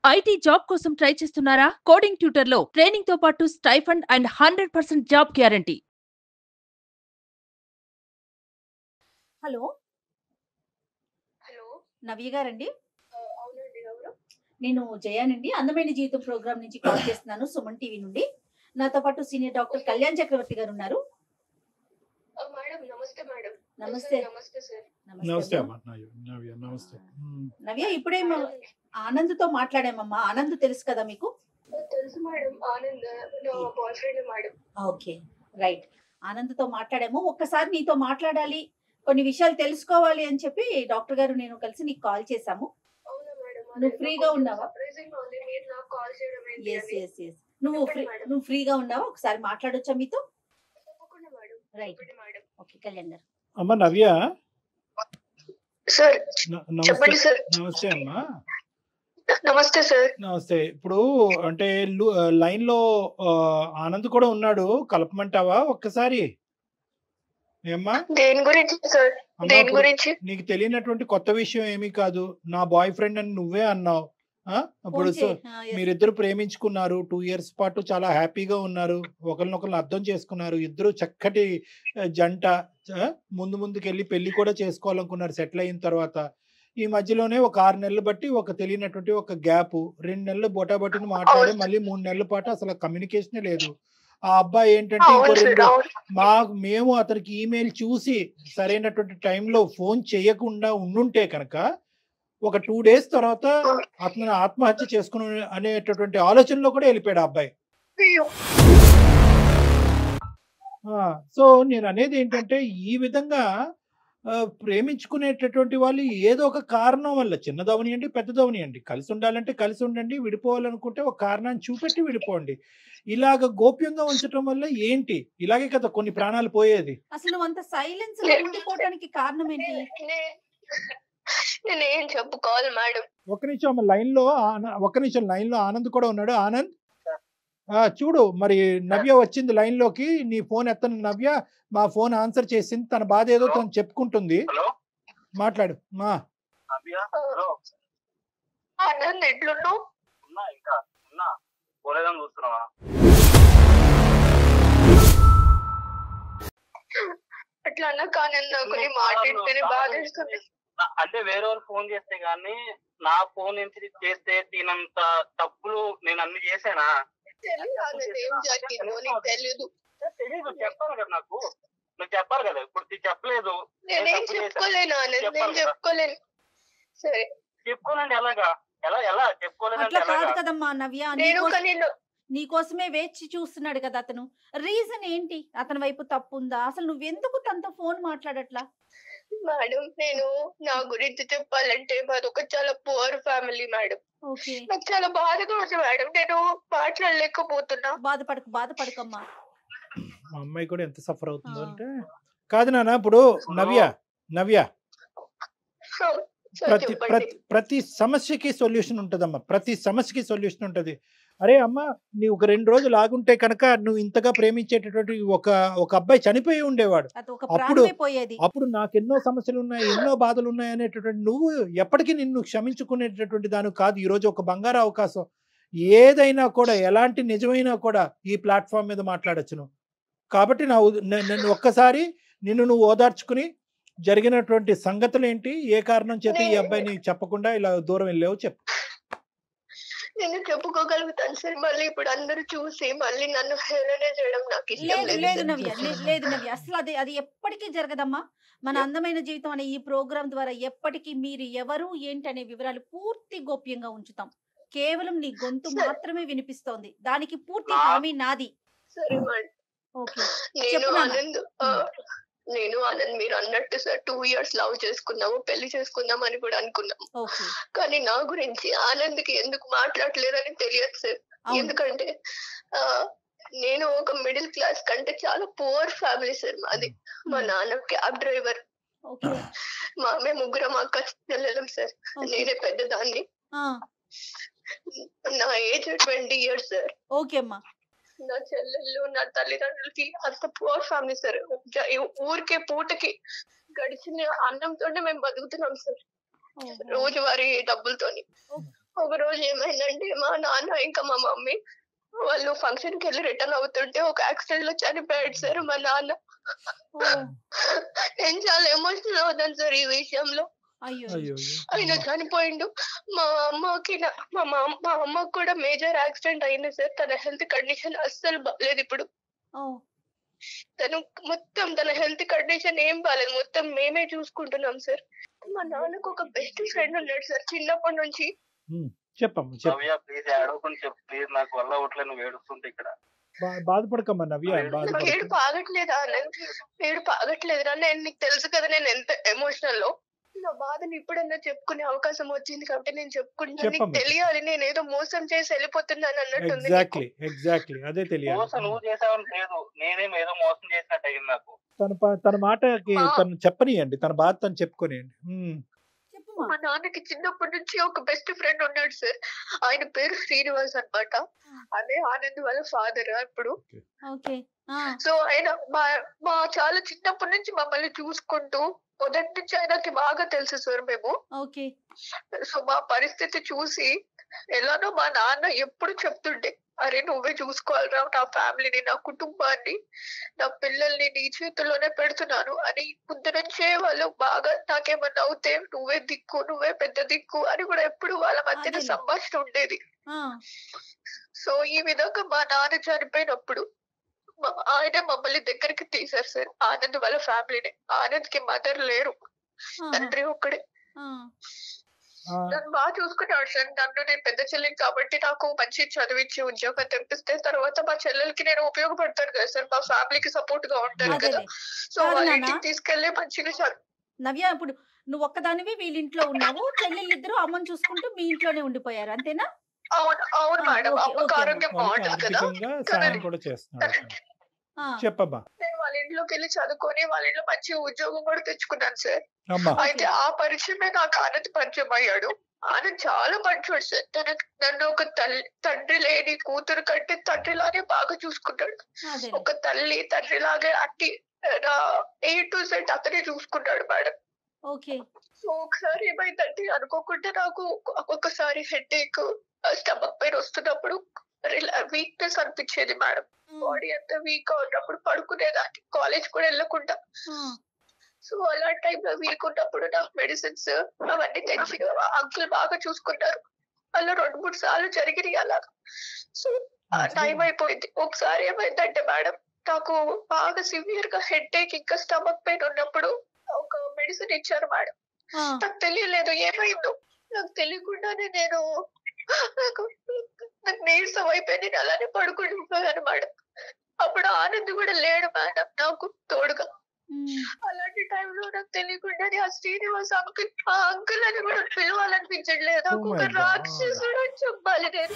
IT job కోసం try చేస్తున్నారా coding tutor లో ట్రైనింగ్ తో పాటు stipend and hundred percent job guarantee hello hello Navya గారండి ఆ, అవునండి ఎవరు నేను జయానండి అందమైన జీవితం ప్రోగ్రామ్ నుంచి కాల్ చేస్తున్నాను సుమన్ టీవీ నుండి నాతో పాటు సీనియర్ డాక్టర్ కళ్యాణ్ చక్రవర్తి గారు ఉన్నారు ఆ, మేడం నమస్తే మేడం నమస్తే. సార్, నమస్తే సార్ నమస్తే అమ్మా. అమ్మా నవ్య నవ్య నమస్తే మ్మ్. నవ్య ఇప్పుడే మ- ఆనంద్తో మాట్లాడామమ్మా ఆనంద్ తెలుసు కదా మీకు ఆ, తెలుసు మేడం ఆనంద్ నా boy friend madam okay right ఆనంద్తో మాట్లాడాము ఒక్కసారి నీతో మాట్లాడాలి కొన్ని విషయాలు తెలుసుకోవాలి అని చెప్పి డాక్టర్ గారు నేను కలిసి నీకు కాల్ చేశాము అవునా మేడం నువ్వు ఫ్రీగా ఉన్నావా? సర్ప్రైజింగ్ ఉంది మీరు నాకు కాల్ చేయడం ఏంటి ఎస్ అని. ఎస్ ఎస్ నువ్వు చెప్పండి ఫ్రీ మేడం. నువ్వు ఫ్రీగా ఉన్నావా ఒకసారి మాట్లాడొచ్చా మీతో తప్పకుండా మేడం రైట్ చెప్పండి మేడం ఓకే కళ్యాణ్ గారు అమ్మా నవ్య సార్ న- నమస్తే చెప్పండి సార్ నమస్తే అమ్మా నమస్తే సార్ నమస్తే ఇప్పుడు అంటే లు- లైన్ లో ఆ, ఆనంద్ కూడా ఉన్నాడు కలపమంటావా ఒక్కసారి ఏమ్మా దేని గురించి సార్ అమ్మా, దేని ఇప్పుడు గురించి నీకు తెలియనటువంటి కొత్త విషయం ఏమీ కాదు నా బాయ్ ఫ్రెండ్ అని నువ్వే అన్నావు ఆ? ఇప్పుడు ఫోన్ సో చేయి. ఆ, yes. మీరిద్దరు ప్రేమించుకున్నారు టూ ఇయర్స్ పాటు చాలా హ్యాపీగా ఉన్నారు ఒకరినొకరు అర్థం చేసుకున్నారు ఇద్దరు చక్కటి ఆ, జంట ఆ, ముందు ముందుకు వెళ్ళి పెళ్లి కూడా చేసుకోవాలనుకున్నారు సెటిల్ అయిన తర్వాత ఈ మధ్యలోనే ఒక ఆరు నెలలు బట్టి ఒక తెలియనటువంటి ఒక గ్యాప్ రెండు నెలలు బొటాబొటిని మాట్లాడి మళ్ళీ మూడు నెలల పాటు అసలు కమ్యూనికేషన్ లేదు ఆ అబ్బాయి ఏంటంటే ఇంకో అవును సార్ రెండు అవును మా మేము అతనికి ఈమెయిల్ చూసి సరైనటువంటి టైంలో ఫోన్ చేయకుండా ఉండుంటే కనుక ఒక టూ డేస్ తర్వాత అతను ఆత్మహత్య చేసుకుని అనేటటువంటి ఆలోచనలో కూడా వెళ్ళిపోయాడు ఆ అబ్బాయి అయ్యో. ఆ, సో నేను అనేది ఏంటంటే ఈ విధంగా ఆ, ప్రేమించుకునేటటువంటి వాళ్ళు ఏదో ఒక కారణం వల్ల చిన్నదవనియండి పెద్దదవనియండి కలిసి ఉండాలంటే కలిసి ఉండండి విడిపోవాలనుకుంటే ఒక కారణాన్ని చూపెట్టి విడిపోండి ఇలాగ గోప్యంగా ఉంచడం వల్ల ఏంటి ఇలాగే కదా కొన్ని ప్రాణాలు పోయేది అసలు నువ్వు అంత సైలెన్స్ లో ఉండిపోవడానికి కారణం ఏంటి నే- నేను ఏం చెప్పుకోవాలి మేడం ఒక నిమిషం అమ్మ లైన్ లో ఆన- ఒక నిమిషం లైన్ లో ఆనంద్ కూడా ఉన్నాడు ఆనంద్ ఆ, చూడు మరి నవ్య వచ్చింది లైన్ లోకి నీ ఫోన్ ఎత్తను నవ్య మా ఫోన్ ఆన్సర్ చేసింది తన బాధ ఏదో తను చెప్పుకుంటుంది హలో మాట్లాడు మా నవ్య హలో ఆనంద్ ఎట్లున్నావు ఉన్నా ఇంకా ఉన్నా పోలేదని చూస్తున్నావా అట్లా అన్నా కానీ నాకు నీ మాట వింటేనే బాధేస్తుంది నా- అంటే వేరే వాళ్ళు ఫోన్ చేస్తే గానీ నా ఫోన్ నుంచి చేస్తే తినంత తప్పులు నేను అన్ని చేశానా తెలియదు ఆనంద్ ఏం జరిగిందో నీకు తెలియదు తెలీదు చెప్పాలి కదా నాకు నువ్వు చెప్పాలి కదా ఇప్పుడు ఇది చెప్పలేదు నేను నేనేం తప్పు చేశాను. చెప్పుకోలేను ఆనంద్ నేను చెప్పాలి కదా. చెప్పుకోలేను సరే చెప్పుకోనండి ఎలాగా ఎలా ఎలా చెప్పుకోలేదంటే అట్లా కాదు ఎలాగా కదమ్మా నవ్య నేను నీకోసం- కానీ లో- నీకోసమే వేచి చూస్తున్నాడు కదా అతను రీజన్ ఏంటి అతని వైపు తప్పు ఉందా అసలు నువ్వెందుకు తనతో ఫోన్ మాట్లాడట్లా మేడం నేను నా గురించి చెప్పాలంటే మాది ఒక చాలా పువర్ ఫ్యామిలీ మేడం ఓకే నాకు చాలా బాధగా ఉంది మేడం నేను మాట్లాడలేకపోతున్నా బాధపడకు బాధపడకమ్మా మా అమ్మాయి కూడా ఎంత సఫర్ అవుతుందో ఆ. అంటే కాదు నాన్న ఇప్పుడు నవ్య నవ్య సరే, ప్రతి చెప్పండి ప్రతి ప్రతి సమస్యకి సొల్యూషన్ ఉంటుందమ్మా ప్రతి సమస్యకి సొల్యూషన్ ఉంటుంది అరే అమ్మ నీవు ఒక రెండు రోజులు ఆగుంటే కనుక నువ్వు ఇంతగా ప్రేమించేటటువంటి ఒక ఒక అబ్బాయి చనిపోయి ఉండేవాడు అది ఒక అప్పుడు- ప్రాణమే పోయేది అప్పుడు నాకు ఎన్నో సమస్యలు ఉన్నాయి ఎన్నో బాధలు ఉన్నాయి అనేటటువంటి నువ్వు ఎప్పటికీ నిన్ను క్షమించుకునేటటువంటి దాని కాదు ఈరోజు ఒక బంగారు అవకాశం ఏదైనా కూడా ఎలాంటి నిజమైనా కూడా ఈ ప్లాట్ఫామ్ మీద మాట్లాడచ్చు నువ్వు కాబట్టి నా ఉ- న- నన్ను ఒక్కసారి నిన్ను నువ్వు ఓదార్చుకుని జరిగినటువంటి సంగతులు ఏంటి ఏ కారణం చేత ఈ అబ్బాయిని చెప్పకుండా ఇలా దూరం వెళ్ళావు చెప్పు నేను చెప్పుకోగలుగుతాను సార్ మళ్ళీ ఇప్పుడు అందరూ చూసి మళ్ళీ నన్ను హేళన చేయడం నాకు ఇష్టం లేదు లేదు లేదు సార్. నవ్య లే- లేదు నవ్య అసలు అది అది ఎప్పటికీ జరగదమ్మా మన అందమైన జీవితం అనే ఈ ప్రోగ్రాం ద్వారా ఎప్పటికీ మీరు ఎవరు ఏంటి అనే వివరాలు పూర్తి గోప్యంగా ఉంచుతాం కేవలం నీ గొంతు సరే. మాత్రమే వినిపిస్తోంది దానికి పూర్తి నా- హామీ నాది సరే మేడం ఓకే నేను చెప్పు నాన్న. ఆనంద్ ఆ, నేను ఆనంద్ మీరు అన్నట్టు సార్ టూ ఇయర్స్ లవ్ చేసుకున్నాము పెళ్లి చేసుకుందాం అని కూడా అనుకున్నాము ఓకే కానీ నా గురించి ఆనంద్కి ఎందుకు మాట్లాడలేదని తెలియదు సార్ అవును ఎందుకంటే ఆ నేను ఒక మిడిల్ క్లాస్ కంటే చాలా పువర్ ఫ్యామిలీ సార్ మాది మా Hmm. నాన్న క్యాబ్ డ్రైవర్ ఓకే మా మేము ముగ్గురం అక్క చెల్లెలం సార్ ఓకే నేనే పెద్దదాన్ని ఆ, నా age twenty years sir okay అమ్మా నా చెల్లెళ్ళు నా తల్లిదండ్రులకి అంత పువర్ ఫ్యామిలీ సార్ జ- ఊరికే పూటకి గడిచిన అన్నంతోనే మేము బతుకుతున్నాం సార్ ఓహో. రోజువారీ డబ్బులతోని ఒక రోజు ఏమైందంటే మా నాన్న ఇంకా మా మమ్మీ వాళ్ళు ఫంక్షన్ కి వెళ్ళి రిటర్న్ అవుతుంటే ఒక యాక్సిడెంట్ లో చనిపోయాడు సార్ మా నాన్న ఓ నేను చాలా ఎమోషనల్ అవుతాను సార్ ఈ విషయంలో అయ్యో అయ్యో ఆయన చనిపోయిండు మా అమ్మకి నా- మా మా- మా అమ్మకి కూడా మేజర్ యాక్సిడెంట్ అయింది సార్ తన హెల్త్ కండిషన్ అస్సలు బాగాలేదు ఇప్పుడు ఓ తను మొత్తం తన హెల్త్ కండిషన్ ఏం బాగాలేదు మొత్తం మేమే చూసుకుంటున్నాం సార్ మా నాన్నకు ఒక బెస్ట్ ఫ్రెండ్ ఉన్నాడు సార్ చిన్నప్పటి నుంచి చెప్పమ్మా చెప్పు నవ్య ప్లీజ్ ఏడవకుండా చెప్పు ప్లీజ్ నాకు వల్ల అవట్లేదు నువ్వు ఏడుస్తుంటే ఇక్కడ బా- బాధపడకమ్మా నవ్య నాకు బాధపడక ఏడుపు ఆగట్లేదు ఆనంద్ ఏడుపు ఆగట్లేదు రా నేను నీకు తెలుసు కదా నేను ఎంత ఎమోషనల్ లో నా బాధని ఇప్పుడన్నా చెప్పుకునే అవకాశం వచ్చింది కాబట్టి నేను చెప్పుకుంటున్నాను నీకు చెప్పమ్మా. తెలియాలి నేను ఏదో మోసం చేసి వెళ్ళిపోతున్నాను అన్నట్టుంది నీకు. ఎగ్జాక్ట్లీ ఎగ్జాక్ట్లీ అదే తెలియాలి మోసం నువ్వు చేసావని లేదు నేనేం ఏదో మోసం చేసినట్టు అయింది నాకు తన ప- తన మాటకి ఆ. తను చెప్పనియండి తన బాధ తను చెప్పుకొనియండి ఉమ్, చెప్పుమా మా నాన్నకి చిన్నప్పటి నుంచి ఒక బెస్ట్ ఫ్రెండ్ ఉన్నాడు సార్ ఆయన పేరు శ్రీనివాస్ అన్నమాట అదే ఆనంద్ వాళ్ళ ఫాదర్ ఇప్పుడు ఓకే ఆ సో ఆయన మా మా చాలా చిన్నప్పటి నుంచి మమ్మల్ని చూసుకుంటూ మొదటి నుంచి ఆయనకి బాగా తెలుసు సార్ మేము ఓకే సో మా పరిస్థితి చూసి ఎలానో మా నాన్న ఎప్పుడు చెప్తుండే అరే నువ్వే చూసుకోవాలిరా నా ఫ్యామిలీని నా కుటుంబాన్ని నా పిల్లల్ని నీ చేతుల్లోనే పెడుతున్నాను అని ముందు నుంచే వాళ్ళు బాగా నాకేమన్నా అవుతే నువ్వే దిక్కు నువ్వే పెద్ద దిక్కు అని కూడా ఎప్పుడు వాళ్ళ మధ్యన అదేలే. సంభాషణ ఉండేది ఆ సో ఈ విధంగా మా నాన్న చనిపోయినప్పుడు మా- ఆయన మమ్మల్ని దగ్గరికి తీశారు సార్ ఆనంద్ వాళ్ళ ఫ్యామిలీని ఆనంద్ కి మదర్ లేరు ఆహా. తండ్రి ఒక్కడే ఆ ఆ, నన్ను బాగా చూసుకున్నాడు సార్ నన్ను నేను పెద్ద చెల్లిని కాబట్టి నాకు మంచి చదివించి ఉద్యోగం తెప్పిస్తే తర్వాత మా చెల్లెలకి నేను ఉపయోగపడతాను కదా సార్ మా ఫ్యామిలీకి సపోర్ట్ గా ఉంటాను కదా అదేలే సో కాదు వాళ్ళ నాన్న. ఇంటికి తీసుకెళ్లి మంచిగా చదువు నవ్య ఇప్పుడు నువ్వు ఒక్కదానివి వీళ్ళ ఇంట్లో ఉన్నావు చెల్లెళ్ళిద్దరూ అమ్మని చూసుకుంటూ మీ ఇంట్లోనే ఉండిపోయారు అంతేనా అవును అవును ఆ, మేడం ఓకే, అమ్మకి ఓకే. ఆరోగ్యం వాళ్ళకి బాగుంటుంది కదా ఆర్థికంగా సాయం కూడా చేస్తున్నాడు అతను. ఆ చెప్పమ్మా నేను వాళ్ళ ఇంట్లోకి వెళ్ళి చదువుకొని వాళ్ళ ఇంట్లో మంచి ఉద్యోగం కూడా తెచ్చుకున్నాను సార్ అమ్మా అయితే ఆ పరిచయమే నాకు ఆనంద్ పరిచయం అయ్యాడు ఆనంద్ చాలా మంచోడు సార్ తనకు నన్ను ఒక తల్లి తండ్రి లేని కూతురు కంటే తండ్రిలానే బాగా చూసుకుంటాడు అదే ఒక తల్లి తండ్రి లాగే అట్టి నా ఏ టు సెట్ అతనే చూసుకున్నాడు మేడం ఓకే సో ఒకసారి ఏమైందంటే అనుకోకుండా నాకు ఒక్కొక్కసారి హెడ్ ఏక్ స్టమక్ పెయిన్ వస్తున్నప్పుడు వీక్నెస్ అనిపించేది మేడం బాడీ అంతా వీక్ ఉన్నప్పుడు పడుకునేదాన్ని కాలేజ్ కూడా వెళ్ళకుండా ఆ, సో అలాంటి టైంలో వీక్ ఉన్నప్పుడు నాకు మెడిసిన్స్ అవన్నీ తెచ్చి అంకుల్ బాగా చూసుకున్నారు అలా రెండు మూడు సార్లు జరిగినాయి అలా సో టైం అయిపోయింది ఒకసారి ఏమైందంటే మేడం నాకు బాగా సివియర్ గా హెడ్ ఏక్ ఇంకా స్టమక్ పెయిన్ ఉన్నప్పుడు ఒక మెడిసిన్ ఇచ్చారు మేడం ఆ, నాకు తెలియలేదు ఏమైందో నాకు తెలియకుండానే నేను నాకు నాకు నీరసం అయిపోయి నేను అలానే పడుకుని పోయాను మేడం అప్పుడు ఆనంద్ కూడా లేడు మేడం నాకు తోడుగా ఉమ్, అలాంటి టైంలో నాకు తెలియకుండానే ఆ శ్రీనివాస్ అంకుల్ ఆ అంకుల్ అని కూడా పిలవాలనిపించట్లేదు నాకు Oh ఒక my God. రాక్షసుడు అని చెప్పాలి నేను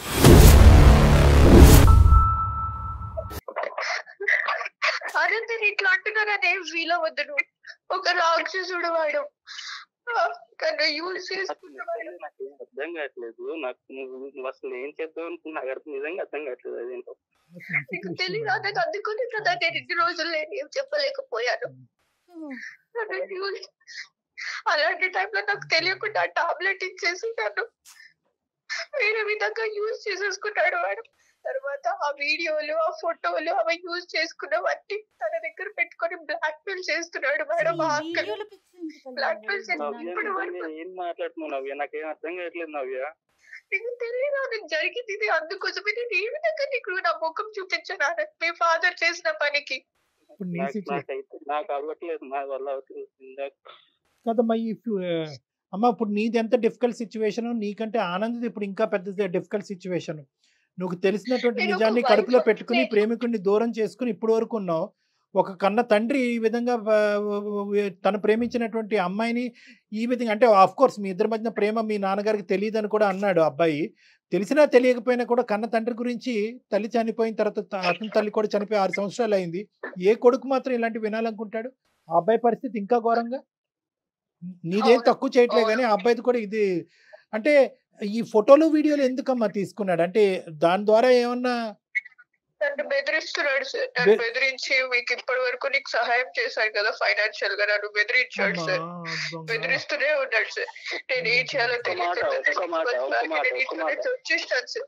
ఆనంద్ ఇట్లా అంటున్నారని ఏం ఫీల్ అవ్వద్దు నువ్వు ఒక రాక్షసుడు వాడు ఆ, తను యూజ్ చేసుకున్నవాడు నాకు ఏం అర్థం కావట్లేదు నాకు నువ్వు నువ్వు అసలు ఏం చేద్దాం అనుకున్నా నాకు అర్థం నిజంగా అర్థం కావట్లేదు అదేంటో నీకు తెలియదు నాకు అందుకుని కదా నేను ఇన్ని రోజులు నేను ఏం చెప్పలేకపోయాను ఉమ్, నన్ను యూజ్ అలాంటి టైంలో నాకు తెలియకుండా టాబ్లెట్ ఇచ్చేసి నన్ను వేరే విధంగా యూజ్ చేసేసుకున్నాడు వాడు తర్వాత ఆ వీడియోలు ఆ ఫోటోలు అవి యూజ్ చేసుకున్నవన్నీ తన దగ్గర పెట్టుకొని బ్లాక్ మెయిల్ చేస్తున్నాడు మేడం ఆ ఈ అంకుల్ వీడియోలు పిచ్చి ఎందుకు Black కలగండి? Prince నవ్య ఇప్పుడు వరకు- నిజంగా ఏం మాట్లాడుతున్నావు నవ్య నాకేం అర్థం కావట్లేదు నవ్య నీకు తెలియదు నాకు జరిగింది ఇది అందుకోసమే నేను ఏ విధంగా నీకు నా ముఖం చూపించాను ఆనంద్. మీ ఫాదర్ చేసిన పనికి ఇప్పుడు నీ నాకు సిచ్యువేషన్ నాకైతే నాకు అవ్వట్లేదు నా వల్ల అవ్వట్లేదు ఇందాక కదమ్మా ఈ ఫ్యూ- అమ్మ ఇప్పుడు నీది ఎంత డిఫికల్ట్ సిచ్యువేషన్ నీకంటే ఆనంద్ ఇప్పుడు ఇంకా పెద్ద డిఫికల్ట్ సిచ్యువేషన్ నువ్వు తెలిసినటువంటి నేను ఒక నిజాన్ని wife- కడుపులో పెట్టుకుని నేను- ప్రేమికుడిని దూరం చేసుకుని ఇప్పటి వరకు ఉన్నావు ఒక కన్న తండ్రి ఈ విధంగా ఆ, తను ప్రేమించినటువంటి అమ్మాయిని ఈ విధంగా అంటే ఆఫ్ కోర్స్ మీ ఇద్దరి మధ్యన ప్రేమ మీ నాన్నగారికి తెలియదని కూడా అన్నాడు అబ్బాయి తెలిసినా తెలియకపోయినా కూడా కన్న తండ్రి గురించి తల్లి చనిపోయిన తర్వాత త- అతని తల్లి కూడా చనిపోయి ఆరు సంవత్సరాలు అయింది ఏ కొడుకు మాత్రం ఇలాంటి వినాలనుకుంటాడు ఆ అబ్బాయి పరిస్థితి ఇంకా ఘోరంగా నీదేం అవును. తక్కువ చేయట్లే అవును. కానీ ఆ అబ్బాయిది కూడా ఇది అంటే ఈ ఫోటోలు వీడియోలు ఎందుకమ్మా తీసుకున్నాడు అంటే దాని ద్వారా ఏమన్నా నన్ను బెదిరిస్తున్నాడు సార్ నన్ను బె- బెదిరించి మీకు ఇప్పటి వరకు నీకు సహాయం చేశాను కదా ఫైనాన్షియల్ గా నన్ను బెదిరించాడు అమ్మా, సార్ దొంగ. బెదిరిస్తూనే ఉన్నాడు సార్ నేను ఏం చేయాలో ఒక్క మాట, ఒక్క మాట, ఒక్క మాట, ఒక్క మాట. తెలియదు వచ్చేస్తాను సార్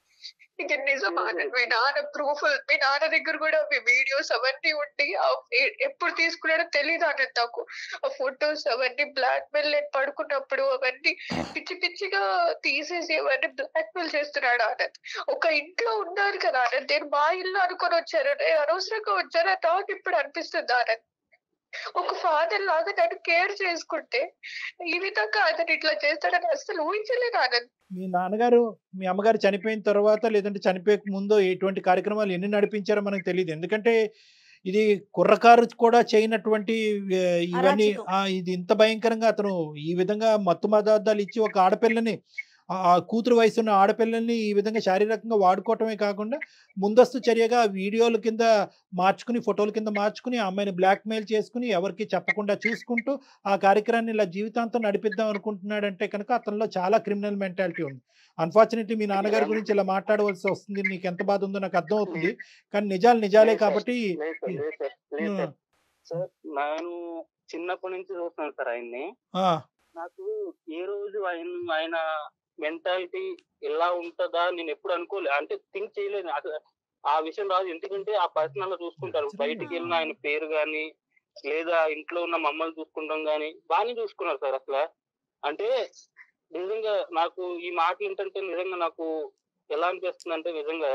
ఇక నిజమా మీ నాన్న ప్రూఫ్ మీ నాన్న దగ్గర కూడా మీ వీడియోస్ అవన్నీ ఉండి ఆ ఎ- ఎప్పుడు తీసుకున్నాడో తెలియదు ఆనంద్ నాకు ఆ ఫొటోస్ అవన్నీ బ్లాక్ మెయిల్ నేను పడుకున్నప్పుడు అవన్నీ పిచ్చి పిచ్చిగా తీసేసి అవన్నీ బ్లాక్ మెయిల్ చేస్తున్నాడు ఆనంద్ ఒక ఇంట్లో ఉన్నారు కదా ఆనంద్ నేను మా ఇల్లు అనుకొని వచ్చారు నేను అనవసరంగా వచ్చారా నాకు ఇప్పుడు అనిపిస్తుంది ఆనంద్ ఒక ఫాదర్ లాగా నన్ను కేర్ చేసుకుంటే ఈ విధంగా అతను ఇట్లా చేస్తాడని అసలు ఊహించలేదు ఆనంద్ మీ నాన్నగారు మీ అమ్మగారు చనిపోయిన తర్వాత లేదంటే చనిపోయక ముందు ఎటువంటి కార్యక్రమాలు ఎన్ని నడిపించారో మనకు తెలియదు ఎందుకంటే ఇది కుర్రకారు కూడా చేయనటువంటి ఏ, ఇవన్నీ అరాచకం. ఆ, ఇది ఇంత భయంకరంగా అతను ఈ విధంగా మత్తు పదార్థాలు ఇచ్చి ఒక ఆడపిల్లని ఆ ఆ కూతురు వయసు ఉన్న ఆడపిల్లల్ని ఈ విధంగా శారీరకంగా వాడుకోవటమే కాకుండా ముందస్తు చర్యగా వీడియోల కింద మార్చుకుని ఫోటోల కింద మార్చుకుని ఆ అమ్మాయిని బ్లాక్మెయిల్ చేసుకుని ఎవరికి చెప్పకుండా చూసుకుంటూ ఆ కార్యక్రమాన్ని ఇలా జీవితాంతం నడిపిద్దాం అనుకుంటున్నాడంటే కనుక అతనిలో చాలా క్రిమినల్ మెంటాలిటీ ఉంది అన్ఫార్చునేట్లీ మీ నాన్నగారి గురించి ఇలా మాట్లాడవలసి వస్తుంది నీకు ఎంత బాధ ఉందో నాకు అర్థం అవుతుంది కానీ నిజాలు నిజాలే కాబట్టి లేదు సార్, లేదు సార్, లేదు సార్. సార్ నేను చిన్నప్పటి నుంచి చూస్తున్నాను సార్ ఆయన్ని ఆ, నాకు ఏ రోజు ఆయన ఆయన మెంటాలిటీ ఎలా ఉంటుందా నేను ఎప్పుడు అనుకోలే అంటే థింక్ చేయలేదు అసలు ఆ విషయం రాదు ఎందుకంటే ఆ పర్సన్ అలా చూసుకుంటారు బయటికి వెళ్ళిన ఆయన పేరు గాని లేదా ఇంట్లో ఉన్న మమ్మల్ని చూసుకుంటాం గాని బాగానే చూసుకున్నారు సార్ అసలు అంటే నిజంగా నాకు ఈ మాటలు ఏంటంటే నిజంగా నాకు ఎలా అనిపిస్తుంది అంటే నిజంగా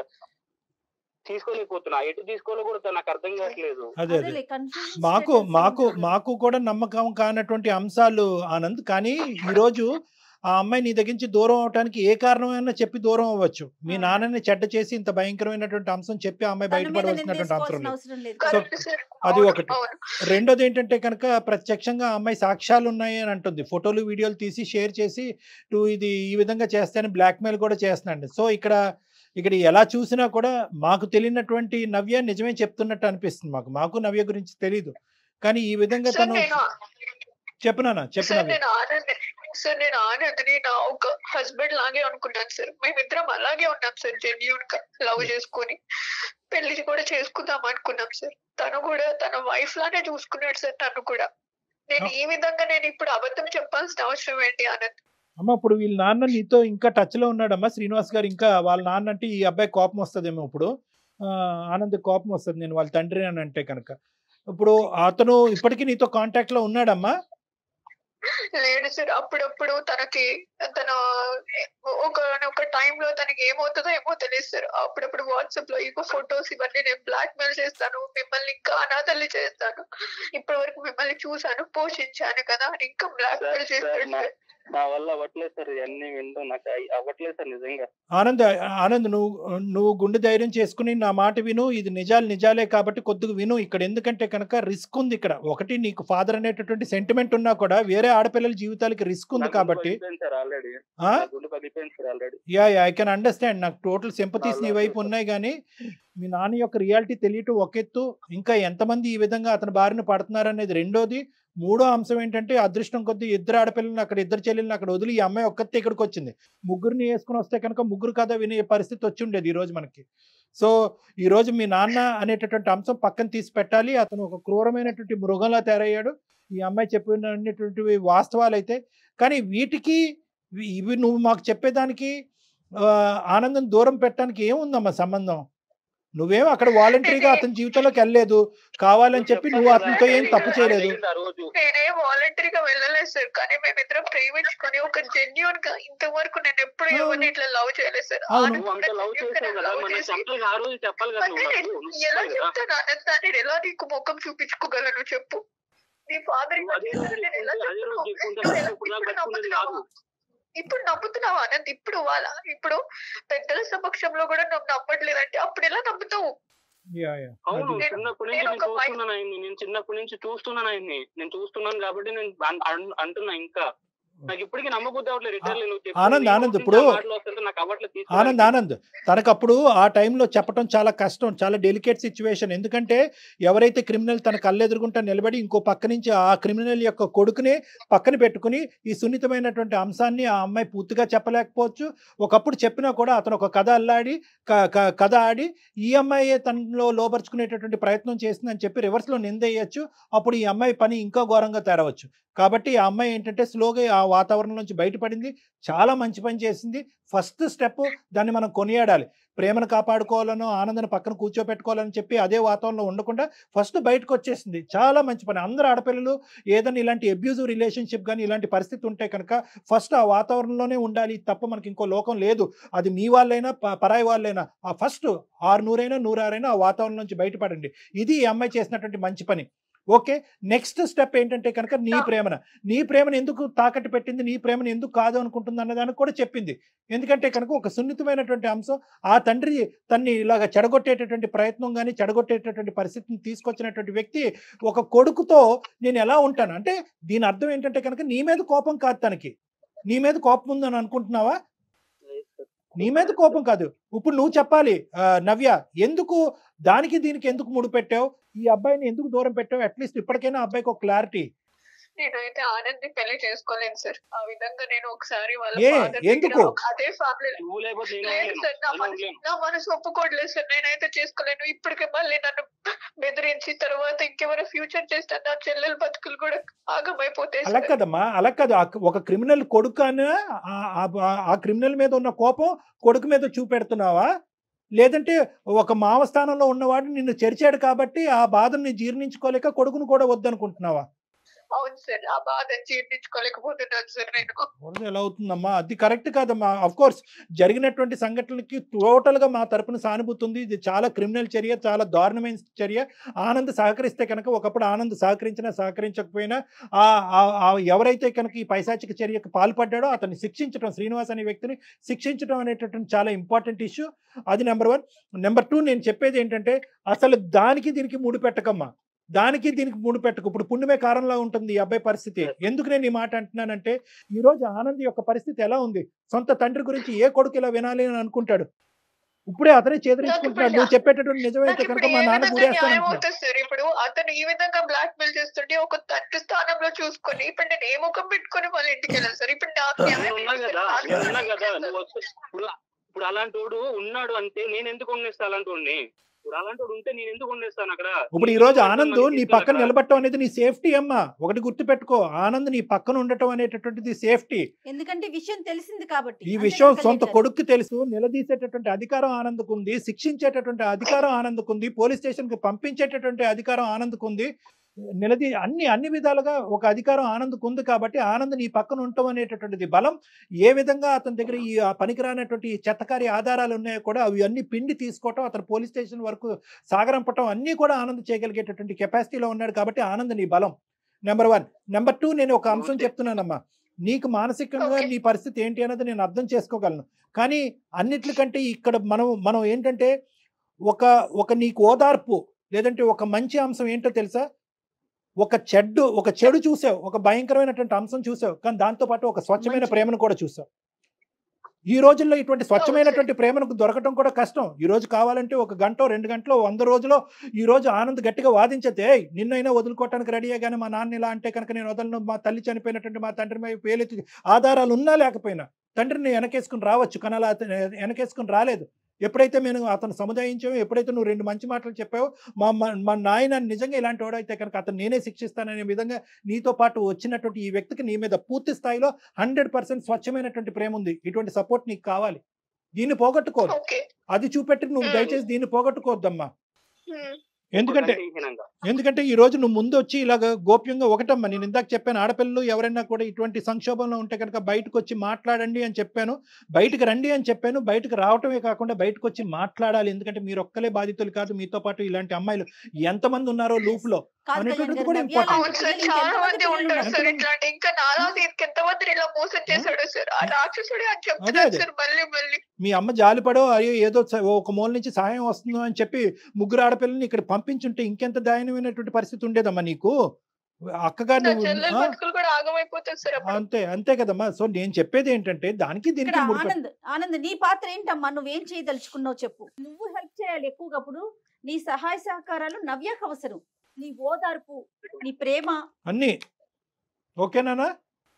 తీసుకోలేకపోతున్నా ఎటు తీసుకోవాలో కూడా నాకు అర్థం కావట్లేదు అదే అదే అదేలే, confusion మాకు status మాకు ఉంటుంది. మాకు కూడా నమ్మకం కానటువంటి అంశాలు ఆనంద్ కానీ ఈరోజు ఆ అమ్మాయి నీ దగ్గర నుంచి దూరం అవడానికి ఏ కారణమైనా చెప్పి దూరం అవ్వచ్చు మీ ఆ. నాన్నని చెడ్డ చేసి ఇంత భయంకరమైనటువంటి అంశం చెప్పి ఆ అమ్మాయి తన మీద బయటపడవలసినటువంటి అవసరం నిందేసుకోవాల్సిన లేదు అవసరం లేదు సో, కరెక్ట్ సార్ అది అవును, ఒకటి. అవును రెండోది ఏంటంటే కనుక ప్రత్యక్షంగా ఆ అమ్మాయి సాక్ష్యాలు ఉన్నాయి అని అంటుంది ఫోటోలు వీడియోలు తీసి షేర్ చేసి నువ్వు ఇది ఈ విధంగా చేస్తానని బ్లాక్మెయిల్ కూడా చేస్తున్నాండి సో ఇక్కడ ఇక్కడ ఎలా చూసినా కూడా మాకు తెలియనటువంటి నవ్య నిజమే చెప్తున్నట్టు అనిపిస్తుంది మాకు మాకు నవ్య గురించి తెలియదు కానీ ఈ విధంగా సార్ తను నేను చెప్పినానా చెప్పు సార్ నవ్య నేను ఆనంద్ సార్ నేను ఆనంద్ని నా ఒక హస్బెండ్ లాగే అనుకున్నాను సార్ మేమిద్దరం అలాగే ఉన్నాం సార్ జెన్యున్ గా లవ్ చేసుకొని పెళ్లి కూడా చేసుకుందాం అనుకున్నాం సార్ తను కూడా తన వైఫ్ లానే చూసుకున్నాడు సార్ తను కూడా నేను ఈ విధంగా నేను ఇప్పుడు అబద్ధం చెప్పాల్సిన అవసరం ఏంటి ఆనంద్ అమ్మ ఇప్పుడు వీళ్ళ నాన్న నీతో ఇంకా టచ్ లో ఉన్నాడమ్మా శ్రీనివాస్ గారు ఇంకా వాళ్ళ నాన్న అంటే ఈ అబ్బాయి కోపం వస్తుందేమో ఇప్పుడు ఆ, ఆనంద్ కోపం వస్తుంది నేను వాళ్ళ తండ్రి అని అంటే కనుక ఇప్పుడు అతను ఇప్పటికీ నీతో కాంటాక్ట్ లో ఉన్నాడమ్మా లేడు సార్ అప్పుడప్పుడు తనకి తన ఒక ఒక టైంలో తనకి ఏమవుతుందో ఏమో తెలియదు సార్ అప్పుడప్పుడు వాట్సాప్ లో ఇగో ఫొటోస్ ఇవన్నీ నేను బ్లాక్ మెయిల్ చేస్తాను మిమ్మల్ని ఇంకా అనాథల్ని చేస్తాను ఇప్పటి వరకు మిమ్మల్ని చూశాను పోషించాను కదా అని ఇంకా బ్లాక్ మెయిల్ సార్, సార్, చేస్తాడు నా- సార్ నా వల్ల అవ్వట్లేదు సార్ ఇవన్నీ వింటూ నాకు అయ్- అవ్వట్లేదు సార్ నిజంగా ఆనంద్ ఆనంద్ నువ్వు నువ్వు గుండె ధైర్యం చేసుకుని నా మాట విను ఇది నిజాలు నిజాలే కాబట్టి కొద్దిగా విను ఇక్కడ ఎందుకంటే కనుక రిస్క్ ఉంది ఇక్కడ ఒకటి నీకు ఫాదర్ అనేటటువంటి సెంటిమెంట్ ఉన్నా కూడా వేరే ఆడపిల్లల జీవితాలకి రిస్క్ ఉంది నా గుండె కాబట్టి పగిలిపోయింది సార్ ఆల్రెడీ ఆ? నా గుండె పగిలిపోయింది sir already yeah I can understand నాకు టోటల్ సింపతీస్ నీ చాలా వైపు super. ఉన్నాయి కానీ మీ నాన్న యొక్క రియాలిటీ తెలియటం ఒక ఎత్తు ఇంకా ఎంతమంది ఈ విధంగా అతని బారిన పడుతున్నారు అనేది రెండోది మూడో అంశం ఏంటంటే అదృష్టం కొద్దీ ఇద్దరు ఆడపిల్లల్ని అక్కడ ఇద్దరు చెల్లెల్ని అక్కడ వదిలి ఈ అమ్మాయి ఒక్కతే ఇక్కడికి వచ్చింది ముగ్గురిని వేసుకుని వస్తే కనుక ముగ్గురు కథ వినే పరిస్థితి వచ్చి ఉండేది ఈ రోజు మనకి సో ఈ రోజు మీ నాన్న అనేటటువంటి అంశం పక్కన తీసి పెట్టాలి అతను ఒక క్రూరమైనటువంటి మృగంలా తయారయ్యాడు ఈ అమ్మాయి చెప్పినటువంటివి వాస్తవాలు అయితే కానీ వీటికి ఇవి- ఇవి నువ్వు మాకు చెప్పేదానికి ఆ, ఆనందం దూరం పెట్టడానికి ఏముందమ్మా సంబంధం నువ్వేం అక్కడ వాలంటరీగా అతని జీవితంలోకి వెళ్ళలేదు కావాలని చెప్పి నువ్వు అతనితో ఏం తప్పు చేయలేదు ఆ రోజు నేనే వాలంటరీగా వెళ్ళలేదు సార్ కానీ మేమిద్దరం ప్రేమించుకొని ఒక జెన్యున్ గా ఇంతవరకు నేను ఎప్పుడు అవును. ఎవరిని ఇట్లా లవ్ చేయలేదు సార్ అవును. ఆనంద్ నువ్వు అంత లవ్ genuine గా చేసావు కదా love మనం చేసి- చెప్పాలి ఆ రోజు చెప్పాలి కదా అంటే నువ్వు నేను నాకు. నువ్వు ఎలా చెప్పాలి కదా. చెప్తాను ఆనంద్ నేను ఎలా నీకు ముఖం చూపించుకోగలను చెప్పు నీ ఫాదర్ నువ్వు అదే రోజు చెప్పుకుంటే అదే రోజు చెప్పుకుంటే నాకు ఇప్పుడు నాకు బతుకునేది కాదు ఇప్పుడు నమ్ముతున్నావు ఆనంద్ ఇప్పుడు వాళ్ళ ఇప్పుడు పెద్దల సమక్షంలో కూడా నువ్వు నమ్మట్లేదంటే అప్పుడు ఎలా నమ్ముతావు యా, యా. అవును అది. నేను- చిన్నప్పటి నుంచి నేను నేను ఒక పై- చూస్తున్నాను ఆయన్ని నేను చిన్నప్పటి నుంచి చూస్తున్నాను ఆయన్ని నేను చూస్తున్నాను కాబట్టి నేను అన్- అన్- అంటున్నా ఇంకా నాకు ఇప్పటికీ నమ్మబుద్ధి అవ్వట్లేదు రిటర్న్ నువ్వు చెప్పిన ఆనంద్, నీ ఆనంద్, నోటి ఇప్పుడు- నుంచి ఆ మాటలు వస్తుంటే నాకు అవ్వట్లేదు ఆనంద్ తీసుకోవడానికి. ఆనంద్ తనకు అప్పుడు ఆ టైంలో చెప్పడం చాలా కష్టం చాలా డెలికేట్ సిచ్యువేషన్ ఎందుకంటే ఎవరైతే క్రిమినల్ తన కళ్ళెదురుగుంటా నిలబడి ఇంకో పక్క నుంచి ఆ క్రిమినల్ యొక్క కొడుకుని పక్కన పెట్టుకుని ఈ సున్నితమైనటువంటి అంశాన్ని ఆ అమ్మాయి పూర్తిగా చెప్పలేకపోవచ్చు ఒకప్పుడు చెప్పినా కూడా అతను ఒక కథ అల్లాడి క- క- కథ ఆడి ఈ అమ్మాయి తనలో లోపరుచుకునేటటువంటి ప్రయత్నం చేసిందని చెప్పి రివర్స్లో నిందేయచ్చు అప్పుడు ఈ అమ్మాయి పని ఇంకా ఘోరంగా తేరవచ్చు కాబట్టి ఆ అమ్మాయి ఏంటంటే స్లోగా ఆ వాతావరణం నుంచి బయటపడింది చాలా మంచి పని చేసింది ఫస్ట్ స్టెప్ దాన్ని మనం కొనియాడాలి ప్రేమను కాపాడుకోవాలనో ఆనందాన్ని పక్కన కూర్చోపెట్టుకోవాలని చెప్పి అదే వాతావరణంలో ఉండకుండా ఫస్ట్ బయటకు వచ్చేసింది చాలా మంచి పని అందరు ఆడపిల్లలు ఏదైనా ఇలాంటి అబ్యూజివ్ రిలేషన్షిప్ కానీ ఇలాంటి పరిస్థితి ఉంటే కనుక ఫస్ట్ ఆ వాతావరణంలోనే ఉండాలి తప్ప మనకి ఇంకో లోకం లేదు అది మీ వాళ్ళైనా ప- పరాయి వాళ్ళైనా ఆ ఫస్ట్ ఆరు నూరైనా నూరారైనా ఆ వాతావరణం నుంచి బయటపడండి ఇది ఈ అమ్మాయి చేసినటువంటి మంచి పని ఓకే నెక్స్ట్ స్టెప్ ఏంటంటే కనుక నీ ప్రేమన నీ ప్రేమను ఎందుకు తాకట్టు పెట్టింది నీ ప్రేమను ఎందుకు కాదు అనుకుంటుంది అన్నదానికి కూడా చెప్పింది ఎందుకంటే కనుక ఒక సున్నితమైనటువంటి అంశం ఆ తండ్రి తన్ని ఇలాగ చెడగొట్టేటటువంటి ప్రయత్నం కానీ చెడగొట్టేటటువంటి పరిస్థితిని తీసుకొచ్చినటువంటి వ్యక్తి ఒక కొడుకుతో నేను ఎలా ఉంటాను అంటే దీని అర్థం ఏంటంటే కనుక నీ మీద కోపం కాదు తనకి నీ మీద కోపం ఉందని అనుకుంటున్నావా నీ మీద కోపం కాదు ఇప్పుడు నువ్వు చెప్పాలి ఆ, నవ్య ఎందుకు దానికి దీనికి ఎందుకు ముడి పెట్టావు ఈ అబ్బాయిని ఎందుకు దూరం పెట్టావు అట్లీస్ట్ ఇప్పటికైనా ఆ అబ్బాయికి ఒక క్లారిటీ నేనైతే ఆనంద్ పెళ్లి చేసుకోలేను సార్ ఆ విధంగా నేను ఒకసారి వాళ్ళ ఏ, father దగ్గర ఎందుకు? అదే ఫ్యామిలీ నువ్వు లేకపోతే నేను లేదు ఉండలేను. సార్ నా నేను మనసు ఉండలేను. నా మనసు ఒప్పుకోవట్లేదు సార్ నేనైతే చేసుకోలేను ఇప్పటికే మళ్ళీ నన్ను బెదిరించి తర్వాత ఇంకెవరైనా ఫ్యూచర్ చేస్తే నా చెల్లెల బతుకులు కూడా ఆగమైపోతాయి అలా సార్ కదమ్మా అలా కాదు ఆ- ఒక క్రిమినల్ కొడుకు అని ఆ- ఆ- ఆ క్రిమినల్ మీద ఉన్న కోపం కొడుకు మీద చూపెడుతున్నావా లేదంటే ఒక మావ స్థానంలో ఉన్నవాడు నిన్ను చెరిచాడు కాబట్టి ఆ బాధని జీర్ణించుకోలేక కొడుకును కూడా వద్దనుకుంటున్నావా అవును సార్ ఆ బాధ జీర్ణించుకోలేకపోతున్నాను సార్ నేను వరద ఎలా అవుతుందమ్మా అది కరెక్ట్ కాదమ్మా అఫ్ కోర్స్ జరిగినటువంటి సంఘటనలకి టోటల్ గా మా తరపున సానుభూతి ఉంది ఇది చాలా క్రిమినల్ చర్య చాలా దారుణమైన చర్య ఆనంద్ సహకరిస్తే కనుక ఒకప్పుడు ఆనంద్ సహకరించినా సహకరించకపోయినా ఆ ఆ- ఆ ఎవరైతే కనుక ఈ పైశాచిక చర్యకు పాల్పడ్డాడో అతన్ని శిక్షించడం శ్రీనివాస్ అనే వ్యక్తిని శిక్షించడం అనేటటువంటి చాలా ఇంపార్టెంట్ ఇష్యూ అది నెంబర్ వన్ నెంబర్ టూ నేను చెప్పేది ఏంటంటే అసలు దానికి దీనికి ముడి పెట్టకమ్మా దానికి దీనికి ముడి పెట్టకు ఇప్పుడు పుణ్యమే కారణంలా ఉంటుంది ఈ అబ్బాయి పరిస్థితి ఎందుకు నేను ఈ మాట అంటున్నానంటే ఈ రోజు ఆనంద్ యొక్క పరిస్థితి ఎలా ఉంది సొంత తండ్రి గురించి ఏ కొడుకు ఇలా వినాలి అని అనుకుంటాడు ఇప్పుడే అతనే చేదరించుకుంటున్నాడు నువ్వు చెప్పేటటువంటి నిజమైతే నాకు కనుక ఇప్పుడు మా ఏ నాన్న విధంగా గురేస్తాను న్యాయం అంటున్నాడు. అవుతుంది సార్ ఇప్పుడు అతను ఈ విధంగా బ్లాక్ మెయిల్ చేస్తుంటే ఒక తండ్రి స్థానంలో చూసుకొని ఇప్పుడు నేను ఏ ముఖం పెట్టుకొని వాళ్ళ ఇంటికి వెళ్ళాను సార్ ఇప్పుడు నాకు నేను న్యాయం ఉన్నా ఏంటి కదా సార్? నేను ఉన్నా కదా నువ్వు వస్తే ఇప్పుడు ఇప్పుడు అలాంటి వాడు ఉన్నాడు అంటే నేను ఎందుకు ఉండేస్తా అలాంటి వాడిని ఇప్పుడు అలాంటి వాడు ఉంటే నేను ఎందుకు ఉండేస్తాను అక్కడ ఇప్పుడు ఈ రోజు ఆనంద్ నీ పక్కన నిలబడటం అనేది నీ సేఫ్టీ అమ్మా ఒకటి గుర్తుపెట్టుకో ఆనంద్ నీ పక్కన ఉండటం అనేటటువంటిది సేఫ్టీ ఎందుకంటే విషయం తెలిసింది కాబట్టి ఈ అందుకే విషయం అక్కడ సొంత చేశారు. కొడుకు తెలుసు నిలదీసేటటువంటి అధికారం ఆనందకుంది శిక్షించేటటువంటి అధికారం ఆనందకుంది పోలీస్ స్టేషన్ కి పంపించేటటువంటి అధికారం ఆనందకుంది నిలదీ అన్ని అన్ని విధాలుగా ఒక అధికారం ఆనందకు ఉంది కాబట్టి ఆనంద్ నీ పక్కన ఉండటం అనేటటువంటిది బలం ఏ విధంగా అతని దగ్గర ఈ ఆ పనికిరానటువంటి ఈ చెత్తకారి ఆధారాలు ఉన్నాయో కూడా అవి అన్ని పిండి తీసుకోవటం అతను పోలీస్ స్టేషన్ వరకు సాగరంపటం అన్నీ కూడా ఆనంద్ చేయగలిగేటటువంటి కెపాసిటీలో ఉన్నాడు కాబట్టి ఆనంద్ నీ బలం నెంబర్ వన్ నెంబర్ టూ నేను ఒక అంశం Okay. చెప్తున్నానమ్మా నీకు మానసికంగా Okay. నీ పరిస్థితి ఏంటి అన్నది నేను అర్థం చేసుకోగలను కానీ అన్నిట్లకంటే ఇక్కడ మనం మనం ఏంటంటే ఒక ఒక నీకు ఓదార్పు లేదంటే ఒక మంచి అంశం ఏంటో తెలుసా ఒక చెడ్డు ఒక చెడు చూసావు ఒక భయంకరమైనటువంటి అంశం చూసావు కానీ దాంతో పాటు ఒక స్వచ్ఛమైన మంచి. ప్రేమను కూడా చూసావు ఈ రోజుల్లో ఇటువంటి స్వచ్ఛమైనటువంటి ప్రేమను దొరకటం కూడా కష్టం ఈ రోజు కావాలంటే ఒక గంట రెండు గంటలో వంద రోజులో ఈ రోజు ఆనంద్ గట్టిగా వాదించతే "ఏయ్, నిన్నైనా వదులుకోవటానికి రెడీయే కానీ మా నాన్న ఇలా అంటే కనుక నేను వదలను మా తల్లి చనిపోయినటువంటి మా తండ్రి మీద పేలెత్తి ఆధారాలు ఉన్నా లేకపోయినా తండ్రిని వెనకేసుకుని రావచ్చు కానీ అలా అతను వెనకేసుకుని రాలేదు ఎప్పుడైతే నేను అతను సముదాయించావో ఎప్పుడైతే నువ్వు రెండు మంచి మాటలు చెప్పావో మా మా- మా నాయన నిజంగా ఇలాంటి వాడైతే కనుక అతను నేనే శిక్షిస్తాననే విధంగా నీతో పాటు వచ్చినటువంటి ఈ వ్యక్తికి నీ మీద పూర్తి స్థాయిలో హండ్రెడ్ పర్సెంట్ స్వచ్ఛమైనటువంటి ప్రేమ ఉంది ఇటువంటి సపోర్ట్ నీకు కావాలి దీన్ని పోగొట్టుకోదు ఓకే అది చూపెట్టి నువ్వు Hmm. దయచేసి దీన్ని పోగొట్టుకోవద్దమ్మా ఉమ్. ఎందుకంటే హీనంగా ఎందుకంటే ఈ రోజు నువ్వు ముందు వచ్చి ఇలాగ గోప్యంగా ఒకటమ్మా నేను ఇందాక చెప్పాను ఆడపిల్లలు ఎవరైనా కూడా ఇటువంటి సంక్షోభంలో ఉంటే కనుక బయటకు వచ్చి మాట్లాడండి అని చెప్పాను బయటకు రండి అని చెప్పాను బయటకు రావటమే కాకుండా బయటకు వచ్చి మాట్లాడాలి ఎందుకంటే మీరు ఒక్కలే బాధితులు కాదు మీతో పాటు ఇలాంటి అమ్మాయిలు ఎంతమంది ఉన్నారో లూప్ లో కాదు అనేటువంటిది కళ్యాణ్ కూడా గారు, నవ్య important. అవును సార్ లాంటి చాలా పిల్లలు మంది ఇంకెంతమంది ఉంటారు పిల్లలు సార్ ఉన్నారు? ఇట్లాంటి ఇంకా నాలాగా ఇంకెంతమంది ఇలా మోసం చేశాడు సార్ ఆ రాక్షసుడే అని అదే, చెప్తున్నాడు అదే. సార్ మళ్ళీ మళ్ళీ మీ అమ్మ జాలిపడో అయ్యో ఏదో స- ఒక మూల నుంచి సహాయం వస్తుందో అని చెప్పి ముగ్గురు ఆడపిల్లల్ని ఇక్కడ పంపించుంటే ఇంకెంత దయనీయమైనటువంటి పరిస్థితి ఉండేదమ్మా నీకు అక్కగా నా నువ్వు చెల్లెల ఆ, బతుకులు కూడా ఆగమైపోతుంది సార్ అప్పుడు అంతే అంతే కదమ్మా సో నేను చెప్పేది ఏంటంటే దానికి ఇక్కడ దీనికి ముడిపడి ఆనంద్ ఆనంద్ నీ పాత్ర ఏంటమ్మా నువ్వేం చేయదలుచుకున్నావు చెప్పు నువ్వు హెల్ప్ చేయాలి ఎక్కువగా అప్పుడు నీ సహాయ సహకారాలు నవ్యకు అవసరం నీ ఓదార్పు నీ ప్రేమ అన్నీ ఓకేనా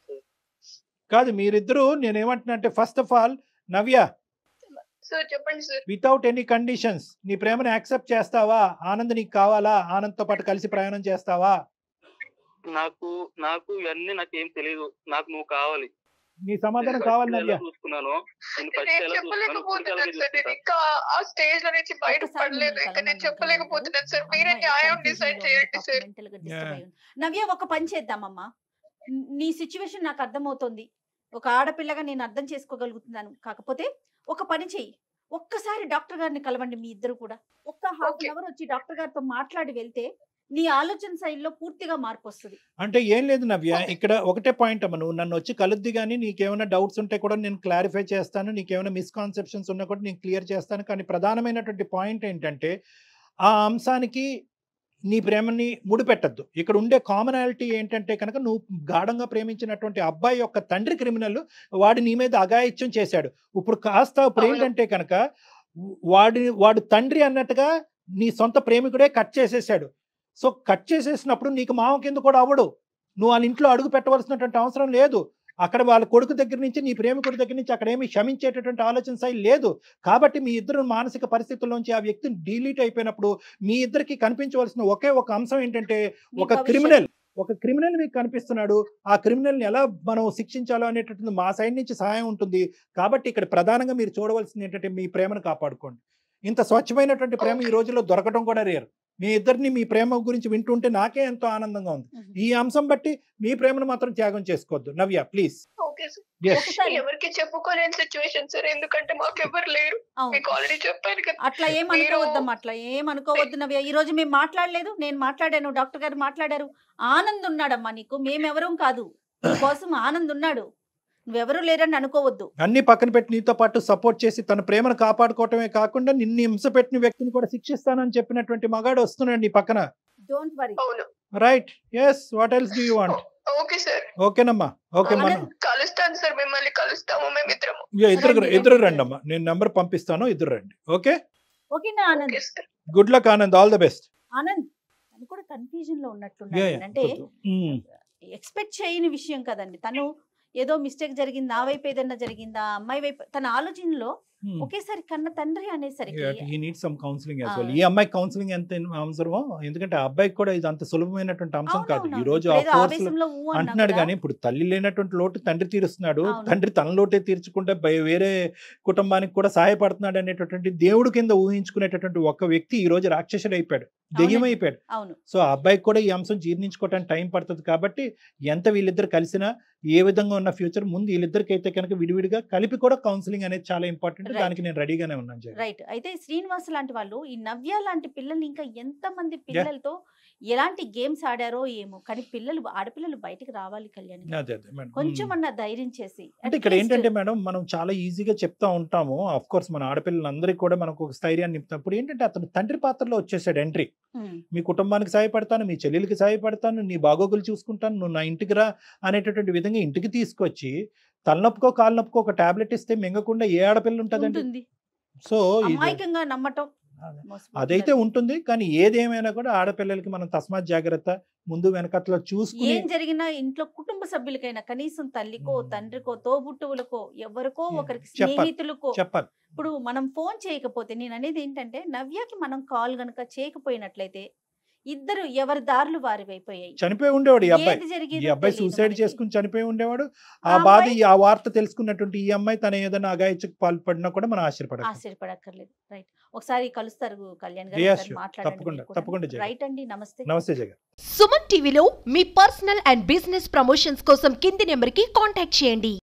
కాదు మీరిద్దరూ నేనేమంటున్నా అంటే first of all Navya sir చెప్పండి సార్ వితౌట్ ఎనీ కండిషన్స్ నీ ప్రేమను యాక్సెప్ట్ చేస్తావా ఆనంద్ నీకు కావాలా ఆనంద్తో పాటు కలిసి ప్రయాణం చేస్తావా నాకు నాకు ఇవన్నీ నాకు ఏం తెలియదు నాకు నువ్వు కావాలి నీ సమాధానం నేను కావాలి first నవ్య ఎలా చూసుకున్నాను నేను ఫస్ట్ నేను ఎలా చూసుకున్నాను ఇప్పుడు అలాగే చెప్పలేకపోతున్నాను సార్ నేను చూసుకుంటా ఇంకా ఆ స్టేజ్ లో నుంచి బయట ఒక్కసారి పడలేదు మిమ్మల్ని ఇంకా నేను కలవమని చెప్పలేకపోతున్నాను సార్ అమ్మాయి మీరే న్యాయం confusion డిసైడ్ లో ఉంది, చేయండి పాపం సార్ mental గా disturb Yeah. అయి ఉంది. నవ్య ఒక పని చేద్దామమ్మా నీ- నీ సిచ్యువేషన్ నాకు అర్థమవుతోంది ఒక ఆడపిల్లగా నేను అర్థం చేసుకోగలుగుతున్నాను కాకపోతే ఒక పని చెయ్యి ఒక్కసారి డాక్టర్ గారిని కలవండి మీ ఇద్దరు కూడా ఒక్క హాఫ్ Okay. అన్ అవర్ వచ్చి డాక్టర్ గారితో మాట్లాడి వెళ్తే నీ ఆలోచన శైలిలో పూర్తిగా మార్పు వస్తుంది అంటే ఏం లేదు నవ్య ఇక్కడ ఒకటే పాయింట్ అమ్మ నువ్వు నన్ను వచ్చి కలుద్ది కానీ నీకేమైనా డౌట్స్ ఉంటే కూడా నేను క్లారిఫై చేస్తాను నీకేమైనా మిస్కాన్సెప్షన్స్ ఉన్నా కూడా నేను క్లియర్ చేస్తాను కానీ ప్రధానమైనటువంటి పాయింట్ ఏంటంటే ఆ అంశానికి నీ ప్రేమని ముడిపెట్టద్దు ఇక్కడ ఉండే కామనాలిటీ ఏంటంటే కనుక నువ్వు గాఢంగా ప్రేమించినటువంటి అబ్బాయి యొక్క తండ్రి క్రిమినల్ వాడి నీ మీద అఘాయిత్యం చేశాడు ఇప్పుడు కాస్త ఇప్పుడు అవును. ఏంటంటే కనుక వాడి వాడు తండ్రి అన్నట్టుగా నీ సొంత ప్రేమికుడే కట్ చేసేసాడు సో కట్ చేసేసినప్పుడు నీకు మామ కింద కూడా అవ్వడు నువ్వు వాళ్ళ ఇంట్లో అడుగు పెట్టవలసినటువంటి అవసరం లేదు అక్కడ వాళ్ళ కొడుకు దగ్గర నుంచి నీ ప్రేమికుడి దగ్గర నుంచి అక్కడ ఏమీ క్షమించేటటువంటి ఆలోచన శైలి లేదు కాబట్టి మీ ఇద్దరు మానసిక పరిస్థితుల్లోంచి ఆ వ్యక్తి డిలీట్ అయిపోయినప్పుడు మీ ఇద్దరికి కనిపించవలసిన ఒకే ఒక అంశం ఏంటంటే మీ ఒక భవిష్యత్తు. క్రిమినల్ ఒక క్రిమినల్ మీకు కనిపిస్తున్నాడు ఆ క్రిమినల్ని ఎలా మనం శిక్షించాలో అనేటటువంటి మా సైడ్ నుంచి సహాయం ఉంటుంది కాబట్టి ఇక్కడ ప్రధానంగా మీరు చూడవలసింది ఏంటంటే మీ ప్రేమను కాపాడుకోండి ఇంత స్వచ్ఛమైనటువంటి ప్రేమ ఈ రోజుల్లో దొరకడం కూడా రేరు మీ ఇద్దరిని మీ ప్రేమ గురించి వింటుంటే నాకే ఎంతో ఆనందంగా ఉంది Mhm. ఈ అంశం బట్టి మీ ప్రేమను మాత్రం త్యాగం చేసుకోవద్దు నవ్య ప్లీజ్ ఓకే సార్ ఒకసారి ఎవరికి చెప్పుకోలేని సిచ్యువేషన్ సార్ ఎందుకంటే మాకు ఎవరు లేరు అవును. మీకు ఆల్రెడీ చెప్పాను కదా అట్లా ఏం మీరు- అనుకోవద్దమ్మా అట్లా ఏం అనుకోవద్దు నవ్య ఈ రోజు మేము మాట్లాడలేదు నేను మాట్లాడాను డాక్టర్ గారు మాట్లాడారు ఆనంద్ ఉన్నాడమ్మా నీకు మేమెవరం కాదు కోసం ఆనంద్ ఉన్నాడు నువ్వెవరూ లేరని అనుకోవద్దు అన్ని పక్కన పెట్టి నీతో పాటు సపోర్ట్ చేసి తన ప్రేమను కాపాడుకోవటమే కాకుండా నిన్ను హింస పెట్టిన వ్యక్తిని కూడా శిక్షిస్తానని చెప్పినటువంటి మగాడు వస్తున్నాడు నీ పక్కన డోంట్ వరీ అవును right yes what else do you want okay sir ఓకేనమ్మా ఓకే మనం ఆనంద్ కలుస్తాను సార్ మిమ్మల్ని కలుస్తాము మేమిద్దరము ఇక ఇద్దరు రండి, ఇద్దరు రండి, రండి అమ్మా నేను నెంబర్ పంపిస్తాను ఇద్దరు రండి ఓకే ఓకేనా Anand okay sir good luck Anand all the best Anand తను కూడా కన్ఫ్యూజన్ లో ఉన్నట్టున్నాడు అంటే ఎక్స్పెక్ట్ చేయని విషయం కదండి తను ఏదో మిస్టేక్ జరిగింది నా వైపు ఏదైనా జరిగిందా అమ్మాయి వైపు తన ఆలోచనలో ఒకేసారి కన్న తండ్రి అనేసరికి ఈ నీడ్ సమ్ కౌన్సిలింగ్ యాజ్ ఆ. వెల్ ఈ అమ్మాయి కౌన్సిలింగ్ ఎంత అవసరమో ఎందుకంటే ఆ అబ్బాయికి కూడా ఇది అంత సులభమైనటువంటి అంశం కాదు అవునవును. ఈ రోజు ఆ ఇప్పుడు ఏదో కోర్సులో ఆవేశంలో ఊ అన్నా అంటున్నాడు కూడా, కానీ ఇప్పుడు తల్లి లేనటువంటి లోటు తండ్రి తీరుస్తున్నాడు అవును. తండ్రి తన లోటే తీర్చుకుంటే బయ- వేరే కుటుంబానికి కూడా సహాయపడుతున్నాడు అనేటటువంటి దేవుడు కింద ఊహించుకునేటటువంటి ఒక వ్యక్తి ఈ రోజు రాక్షసుడు అయిపోయాడు దెయ్యం అవునండి. అయిపోయాడు అవును సో ఆ అబ్బాయికి కూడా ఈ అంశం జీర్ణించుకోవడానికి టైం పడుతుంది కాబట్టి ఎంత వీళ్ళిద్దరు కలిసినా ఏ విధంగా ఉన్న ఫ్యూచర్ ముందు వీళ్ళిద్దరికి అయితే కనుక విడివిడిగా కలిపి కూడా కౌన్సిలింగ్ అనేది చాలా ఇంపార్టెంట్ Right. దానికి నేను రెడీగానే ఉన్నాను జగన్. రైట్ అయితే శ్రీనివాస్ లాంటి వాళ్ళు ఈ నవ్య లాంటి పిల్లల్ని ఇంకా ఎంత మంది పిల్లలతో ఎలాంటి గేమ్స్ ఆడారో ఏమో కానీ పిల్లలు ఆడపిల్లలు బయటికి రావాలి కళ్యాణ్ గారు. అదే అదే మేడం కొంచెం మ్మ్. అన్న ధైర్యం చేసి అంటే ఇక్కడ ఏంటంటే మేడం మనం చాలా ఈజీగా చెప్తా ఉంటాము ఆఫ్ కోర్స్ మన ఆడపిల్లలందరికీ కూడా మనకు ఒక స్థైర్యాన్ని నింపుతాం ఇప్పుడు ఏంటంటే అతను తండ్రి పాత్రలో వచ్చేసాడు ఎంట్రీ మీ కుటుంబానికి సహాయపడతాను మీ చెల్లెలకి సహాయపడతాను నీ బాగోగులు చూసుకుంటాను నువ్వు నా ఇంటికి రా అనేటటువంటి విధంగా ఇంటికి తీసుకొచ్చి తలనొప్పుకో కాలు నొప్పుకో ఒక టాబ్లెట్ ఇస్తే మింగకుండా ఏ ఆడపిల్ల ఉంటుందండి ఉంటుంది సో ఇది- అమాయకంగా నమ్మటం అదే. మోసపోతున్నారు. అదైతే ఉంటుంది కానీ ఏదేమైనా కూడా ఆడపిల్లలకి మనం తస్మాత్ జాగ్రత్త ముందు వెనకట్లో చూసుకుని ఏం జరిగినా ఇంట్లో కుటుంబ సభ్యులకైనా కనీసం తల్లికో మ్మ్. తండ్రికో తోబుట్టువులకో ఎవరికో Yeah. ఒకరికి చెప్పాలి. స్నేహితులకో చెప్పాలి ఇప్పుడు మనం ఫోన్ చేయకపోతే నేను అనేది ఏంటంటే నవ్యకి మనం కాల్ గనుక చేయకపోయినట్లయితే ఇద్దరు ఎవరి దారులు వారి అయిపోయాయి చనిపోయి ఉండేవాడు ఈ అబ్బాయి ఏది ఈ జరిగేదో అబ్బాయి తెలీదు సూసైడ్ మనకి. చేసుకుని చనిపోయి ఉండేవాడు ఆ ఆ బాధ అబ్బాయి- ఈ- ఆ వార్త తెలుసుకున్నటువంటి ఈ అమ్మాయి తన ఏదైనా అగాయచకు పాల్పడినా కూడా మనం ఆశ్చర్యపడాలి ఆశ్చర్యపడక్కర్లేదు రైట్ ఒకసారి కలుస్తారు కళ్యాణ్ గారు Yes, ఒకసారి sure. మాట్లాడండి తప్పకుండా, మీరు కూడా. తప్పకుండా జయ. రైట్ అండి నమస్తే నమస్తే జగన్ సుమన్ టీవీలో మీ పర్సనల్ అండ్ బిజినెస్ ప్రమోషన్స్ కోసం కింది నెంబర్కి కాంటాక్ట్ చేయండి